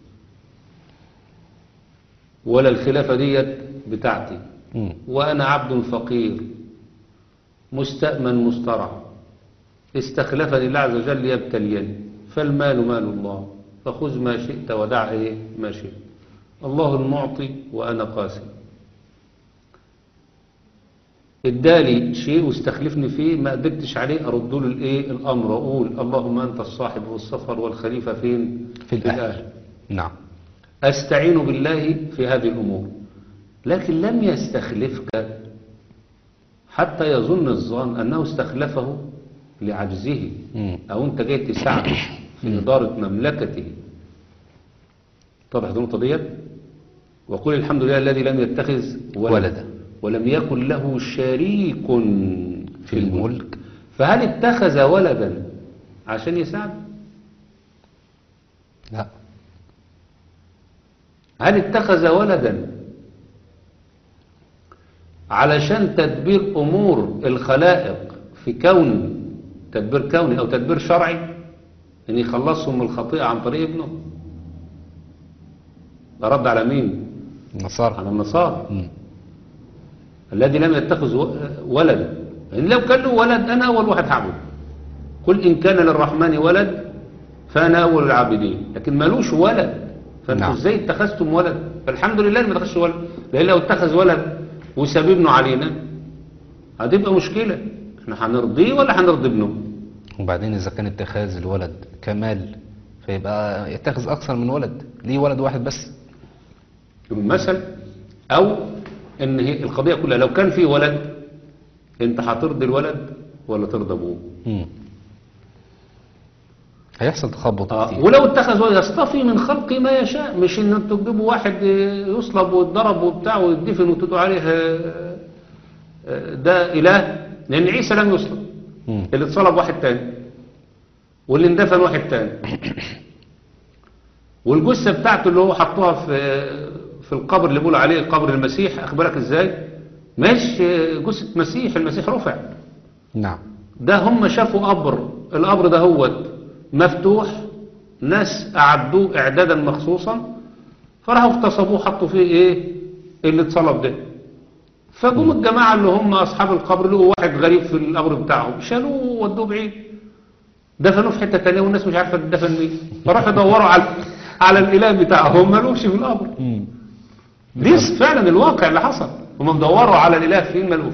ولا الخلافة ديت بتاعتي مم. وأنا عبد فقير مستأمن مسترع استخلفني الله عز وجل ليبتليني فالمال مال الله فخذ ما شئت ودع إيه ما شئت الله المعطي وأنا قاسم ادالي شيء واستخلفني فيه ما قدرتش عليه ارد له الايه الامر واقول اللهم انت الصاحب والسفر والخليفه فين في الأهل نعم أستعين بالله في هذه الأمور لكن لم يستخلفك حتى يظن الظان أنه استخلفه لعجزه مم. أو أنت جاي تساعده في إدارة مملكته طبعا النقطة ديت وقل الحمد لله الذي لم يتخذ ولدا, ولدا. ولم يكن له شريك في الملك فهل اتخذ ولدا عشان يساعده لا هل اتخذ ولدا علشان تدبير أمور الخلائق في كون تدبير كوني أو تدبير شرعي أن يخلصهم من الخطيئة عن طريق ابنه ده رد على مين؟ النصارى على النصارى مم. الذي لم يتخذ و- ولدا إن لو كان له ولد أنا أول واحد هعبد قل إن كان للرحمن ولد فأنا أول العابدين لكن مالوش ولد فأنتوا نعم. إزاي اتخذتم ولد فالحمد لله ما اتخذش ولد لأن لو اتخذ ولد وساب ابنه علينا هتبقى مشكلة احنا هنرضيه ولا هنرضي ابنه وبعدين إذا كان اتخاذ الولد كمال فيبقى يتخذ أكثر من ولد ليه ولد واحد بس مثل أو إن هي القضية كلها لو كان في ولد أنت هترضي الولد ولا ترضى أبوه مم. هيحصل تخبط آه، كتير ولو اتخذ ولد يصطفي من خلقه ما يشاء مش ان انتوا تجيبوا واحد آه، يصلب ويتضرب وبتاع ويدفن وتدعوا عليه آه، آه، ده اله لان عيسى لم يصلب مم. اللي اتصلب واحد تاني واللي اندفن واحد تاني والجثه بتاعته اللي هو حطوها في في القبر اللي بيقولوا عليه قبر المسيح اخبرك ازاي مش آه، جثه مسيح المسيح رفع نعم ده هم شافوا قبر القبر ده هو مفتوح ناس أعدوه إعدادا مخصوصا فراحوا اغتصبوه حطوا فيه إيه اللي اتصلب ده فجم الجماعة اللي هم أصحاب القبر لقوا واحد غريب في القبر بتاعهم شالوه وودوه بعيد دفنوه في حتة تانية والناس مش عارفة تدفن مين فراحوا يدوروا على على الإله بتاعهم ما لقوش في القبر مم. دي فعلا الواقع اللي حصل هم بدوروا على الإله فين ما لقوش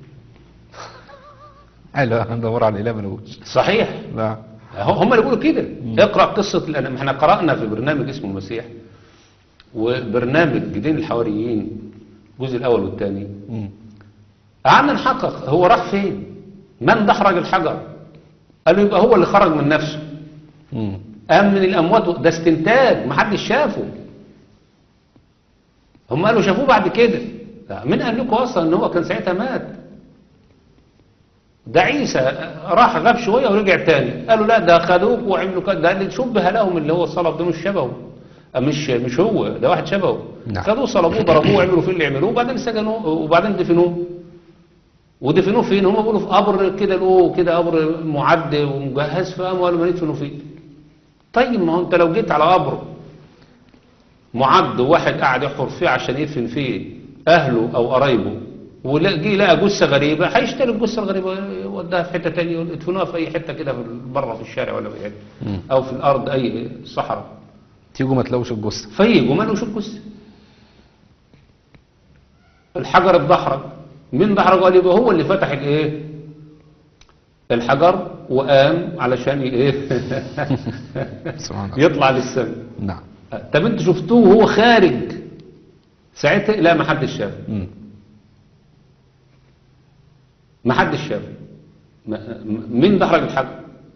حلو ندور على الإله ملوش صحيح لا هم اللي بيقولوا كده اقرا قصه الأنام احنا قرانا في برنامج اسمه المسيح وبرنامج جدين الحواريين الجزء الاول والثاني مم. قعدنا نحقق هو راح فين من دحرج الحجر قال له يبقى هو اللي خرج من نفسه مم. قام من الاموات ده استنتاج محدش شافه هم قالوا شافوه بعد كده لا، مين قال لكم اصلا ان هو كان ساعتها مات ده عيسى راح غاب شويه ورجع تاني قالوا لا ده خدوك وعملوا كده ده اللي شبه لهم اللي هو الصلب ده مش شبهه أه مش مش هو ده واحد شبهه نعم. خدوه صلبوه ضربوه وعملوا فيه اللي عملوه وبعدين سجنوه وبعدين دفنوه ودفنوه فين هم بيقولوا في قبر كده له كده قبر معد ومجهز فقاموا قالوا ما ندفنوا فيه طيب ما هو انت لو جيت على قبر معد وواحد قاعد يحفر فيه عشان يدفن فيه اهله او قرايبه وجي لقى جثه غريبه هيشتري الجثه الغريبه يوديها في حته ثانيه يدفنوها في اي حته كده في بره في الشارع ولا في حته مم. او في الارض اي صحراء تيجوا ما تلاقوش الجثة فيجوا ما لهوش الجثه الحجر اتدحرج مين دحرج قال يبقى هو اللي فتح الايه الحجر وقام علشان ي- ايه سبحان الله يطلع للسماء نعم طب انتوا شفتوه وهو خارج ساعتها لا ما حدش شافه مم. ما حدش شافه ما- م- مين دحرج الحجر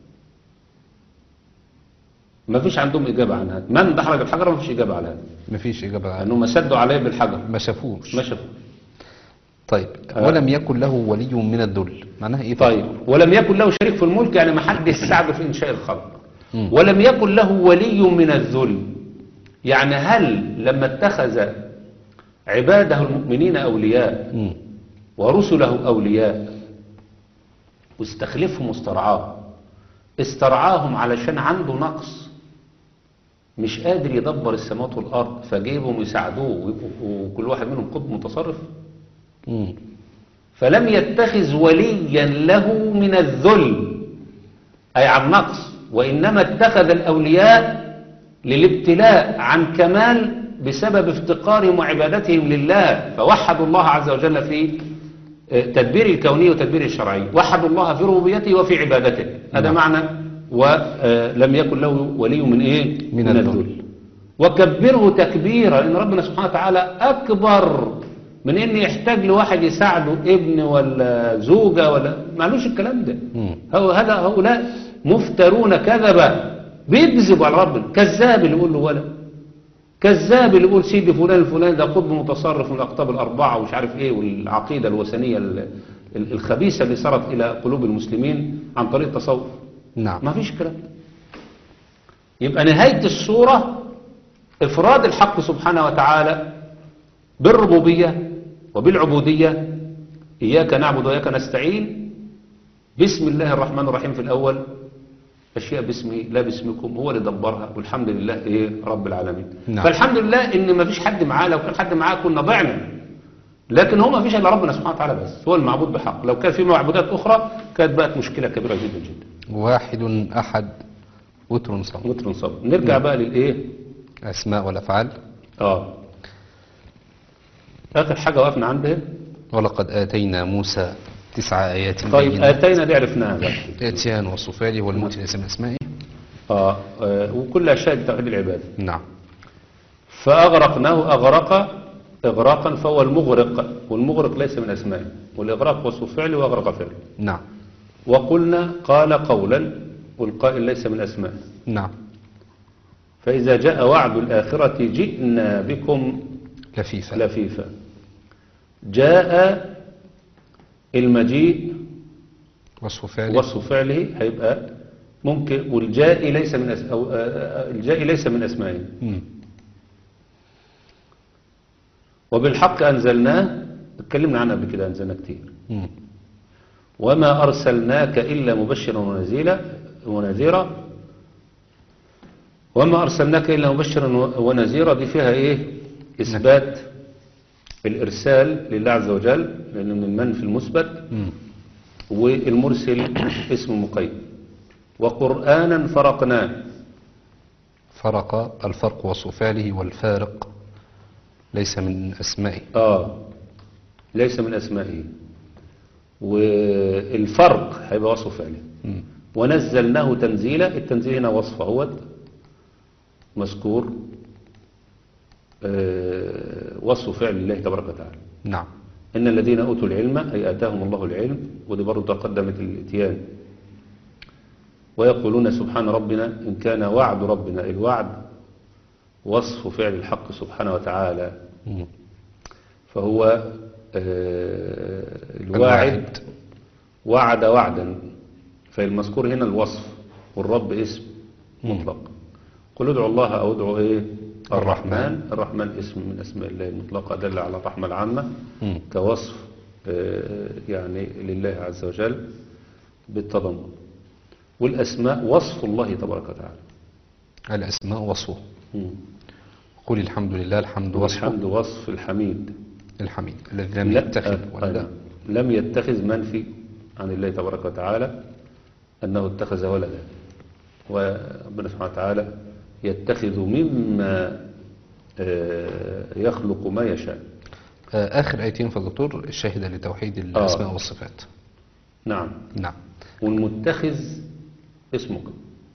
ما فيش عندهم إجابة عن هذا من دحرج الحجر ما فيش إجابة على هذا مفيش إجابة عنه. لأنهم سدوا عليه بالحجر ما شافوش ما شافوا طيب آه. ولم يكن له ولي من الذل معناها ايه طيب ولم يكن له شريك في الملك يعني ما حدش ساعده في إنشاء الخلق مم. ولم يكن له ولي من الذل يعني هل لما اتخذ عباده المؤمنين أولياء مم. ورسله أولياء واستخلفهم واسترعاهم استرعاهم علشان عنده نقص مش قادر يدبر السماوات والأرض فجيبهم يساعدوه ويبقوا- وكل واحد منهم قطب متصرف مم. فلم يتخذ وليا له من الذل أي عن نقص وإنما اتخذ الأولياء للابتلاء عن كمال بسبب افتقارهم وعبادتهم لله فوحدوا الله عز وجل في آه، تدبير الكوني وتدبير الشرعي وحدوا الله في ربوبيته وفي عبادته هذا نعم. معنى ولم يكن له ولي من ايه من الذل. وكبره تكبيرا ان ربنا سبحانه وتعالى اكبر من ان يحتاج لواحد يساعده ابن ولا زوجة ولا معلوش الكلام ده مم. هو هذا هؤلاء مفترون كذبة بيكذبوا على ربنا كذاب اللي يقول له ولا كذاب اللي يقول سيدي فلان الفلاني ده قطب متصرف من الأقطاب الأربعة ومش عارف إيه والعقيدة الوثنية ال- ال- الخبيثة اللي صارت إلى قلوب المسلمين عن طريق التصوف نعم ما فيش كلام ده. يبقى نهاية الصورة إفراد الحق سبحانه وتعالى بالربوبية وبالعبودية إياك نعبد وإياك نستعين بسم الله الرحمن الرحيم في الأول أشياء باسمه لا باسمكم هو اللي دبرها والحمد لله إيه رب العالمين نعم. فالحمد لله إن ما فيش حد معاه لو كان حد معاه كنا ضعنا لكن هو ما فيش إلا ربنا سبحانه وتعالى بس هو المعبود بحق لو كان في معبودات أخرى كانت بقت مشكلة كبيرة جدا جدا واحد أحد وتر صمد متر صبر نرجع بقى للإيه أسماء والأفعال آه آخر حاجة وقفنا عندها ولقد آتينا موسى تسع آيات طيب بينات آتينا دي عرفناها بقى إتيان وصفالي والموت ليس من أسمائه آه آه، وكل أشياء توحيد العبادة نعم فأغرقناه أغرق إغراقا فهو المغرق والمغرق ليس من أسمائه والإغراق وصف فعل وأغرق فعل نعم وقلنا قال قولا والقائل ليس من أسمائه نعم فإذا جاء وعد الآخرة جئنا بكم لفيفا لفيفا جاء المجيء وصف فعل وصف فعله هيبقى ممكن والجاء ليس من أس... أو آه، آه، الجاء ليس من أسمائه مم. وبالحق أنزلناه اتكلمنا عنها قبل كده أنزلنا كتير مم. وما أرسلناك إلا مبشرا ونذيرا ونذيرا وما أرسلناك إلا مبشرا ونذيرا دي فيها إيه إثبات الإرسال لله عز وجل لأنه من المن في المثبت مم. والمرسل اسم مقيد وقرآنا فرقناه فرق الفرق وصف فعله والفارق ليس من أسمائه آه ليس من أسمائه والفرق هيبقى وصف فعله مم. ونزلناه تنزيلا التنزيل هنا وصف اهوت مذكور آه، وصف فعل الله تبارك وتعالى نعم إن الذين أوتوا العلم أي آتاهم الله العلم ودي برضه تقدمت الاتيان ويقولون سبحان ربنا إن كان وعد ربنا الوعد وصف فعل الحق سبحانه وتعالى مم. فهو آه، الواعد وعد وعدا فالمذكور هنا الوصف والرب اسم مطلق قل ادعوا الله أو ادعوا إيه الرحمن الرحمن اسم من أسماء الله المطلقة دل على الرحمة العامة مم. كوصف آه، يعني لله عز وجل بالتضمن والأسماء وصف الله تبارك وتعالى الأسماء وصفه مم. قل الحمد لله الحمد وصفه والحمد وصف الحميد الحميد الذي لم لا، يتخذ آه، ولدا آه، لم يتخذ منفي عن الله تبارك وتعالى أنه اتخذ ولدا وربنا سبحانه وتعالى يتخذ مما آه، يخلق ما يشاء آه، آخر آيتين في الدكتور الشاهدة لتوحيد الأسماء آه. والصفات نعم نعم والمتخذ اسمك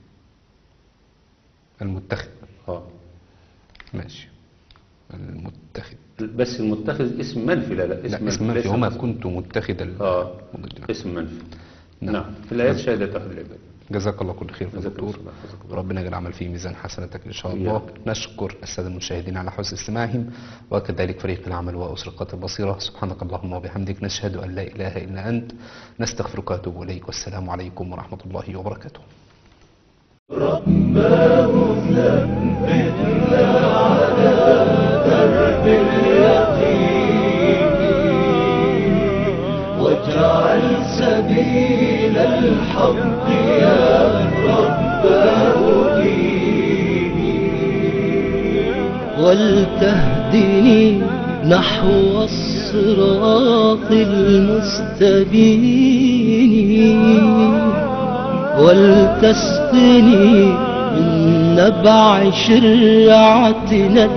المتخذ اه ماشي المتخذ بس المتخذ اسم منفي لا لا لا اسم اسم ليس منفي وما مصدر. كنت متخذ ال- اه مضد. اسم منفي نعم. نعم في الآيات شهادة أهل العباد جزاك الله كل خير في جزاك الله الدكتور خير. جزاك الله. ربنا يجعل العمل في ميزان حسناتك إن شاء الله إياك. نشكر السادة المشاهدين على حسن استماعهم وكذلك فريق العمل وأسرقة البصيرة سبحانك اللهم وبحمدك نشهد أن لا إله إلا أنت نستغفرك ونتوب إليك والسلام عليكم ورحمة الله وبركاته واجعل سبيل الحق يا رباه ديني ولتهدني نحو الصراط المستبين ولتسقني من نبع شرعتنا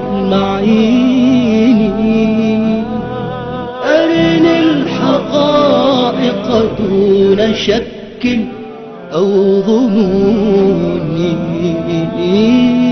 المعين أرني الحقائق دون شك أو ظنون